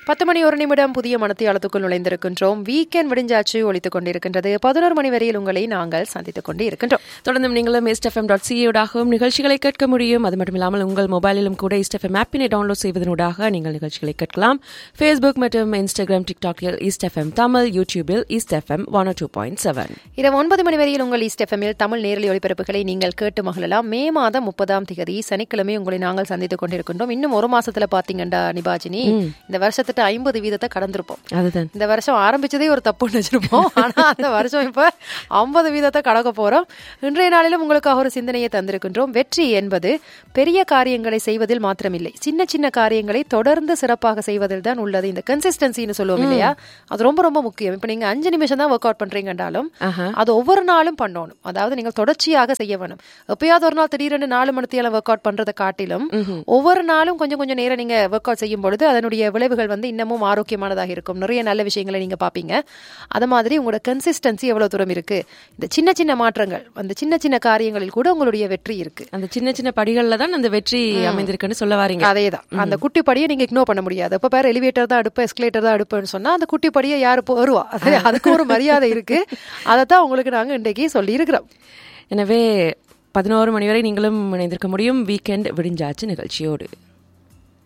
பத்து மணி ஒரு நிமிடம் புதிய மனத்தியாளத்துக்குள் நுழைந்திருக்கின்றோம் வீக்கெண்ட் விடிஞ்சாச்சு ஒழித்துக் கொண்டிருக்கின்றது பதினோரு மணி வரையில் உங்களை நாங்கள் சந்தித்துக் கொண்டு இருக்கின்றோம் தொடர்ந்தும் நீங்களும் எஸ்எஃப்எம் டாட் சிஏடாகவும் நிகழ்ச்சிகளை கேட்க முடியும் அது மட்டும் இல்லாமல் உங்கள் மொபைலிலும் கூட எஸ்எஃப்எம் ஆப்பினை டவுன்லோட் செய்வதனூடாக நீங்கள் நிகழ்ச்சிகளை கேட்கலாம் ஃபேஸ்புக் மற்றும் இன்ஸ்டாகிராம் டிக்டாக்கில் எஃப்எம் தமிழ் யூடியூபில் FM one two point seven இரவு ஒன்பது மணி வரையில் உங்கள் ஈஸ்ட் எஃப்எம்மில் தமிழ் நேரலை ஒளிபரப்புகளை நீங்கள் கேட்டு மகிழலாம் மே மாதம் முப்பதாம் தேதி சனிக்கிழமை உங்களை நாங்கள் சந்தித்துக் கொண்டிருக்கின்றோம் இன்னும் ஒரு மாசத்துல பாத்தீங்கண்டா நிபாஜினி இந்த வருஷத்துட்டு ஐம்பது வீதத்தை கடந்திருப்போம் அதுதான் இந்த வருஷம் ஆரம்பிச்சதே ஒரு தப்புன்னு வச்சிருப்போம் ஆனா அந்த வருஷம் இப்ப ஐம்பது வீதத்தை கடக்க போறோம் இன்றைய நாளிலும் உங்களுக்காக ஒரு சிந்தனையை தந்திருக்கின்றோம் வெற்றி என்பது பெரிய காரியங்களை செய்வதில் மாத்திரமில்லை சின்ன சின்ன காரியங்களை தொடர்ந்து சிறப்பாக செய்வதில் தான் உள்ளது இந்த கன்சிஸ்டன்சின்னு சொல்லுவோம் இல்லையா அது ரொம்ப ரொம்ப முக்கியம் இப்ப நீங்க அஞ்சு நிமிஷம் தான் ஒர்க் அவுட் பண்றீங்கன்றாலும் அது ஒவ்வொரு நாளும் பண்ணணும் அதாவது நீங்கள் தொடர்ச்சியாக செய்ய வேணும் எப்பயாவது ஒரு நாள் திடீரென்று நாலு மணித்தியால ஒர்க் அவுட் பண்றதை காட்டிலும் ஒவ்வொரு நாளும் கொஞ்சம் கொஞ்சம் நேரம் நீங்க ஒர்க் அவுட் செய்யும் பொழுது அதனுடைய விளைவுகள் வந்து இன்னமும் ஆரோக்கியமானதாக இருக்கும் நிறைய நல்ல விஷயங்களை நீங்க பாப்பீங்க அது மாதிரி உங்களோட கன்சிஸ்டன்சி எவ்வளவு தூரம் இருக்கு இந்த சின்ன சின்ன மாற்றங்கள் அந்த சின்ன சின்ன காரியங்களில் கூட உங்களுடைய வெற்றி இருக்கு அந்த சின்ன சின்ன படிகள்ல தான் அந்த வெற்றி அமைந்திருக்குன்னு சொல்ல வாரீங்க அதேதான் அந்த குட்டி படியை நீங்க இக்னோர் பண்ண முடியாது இப்ப பேர் எலிவேட்டர் தான் அடுப்பு எஸ்கலேட்டர் தான் அடுப்புன்னு சொன்னா அந்த குட்டி படியை யாரு இப்போ வருவா அது அதுக்கு ஒரு மரியாதை இருக்கு அதைத்தான் உங்களுக்கு நாங்க இன்றைக்கு சொல்லி இருக்கிறோம் எனவே பதினோரு மணி வரை நீங்களும் இணைந்திருக்க முடியும் வீக்கெண்ட் விடிஞ்சாச்சு நிகழ்ச்சியோடு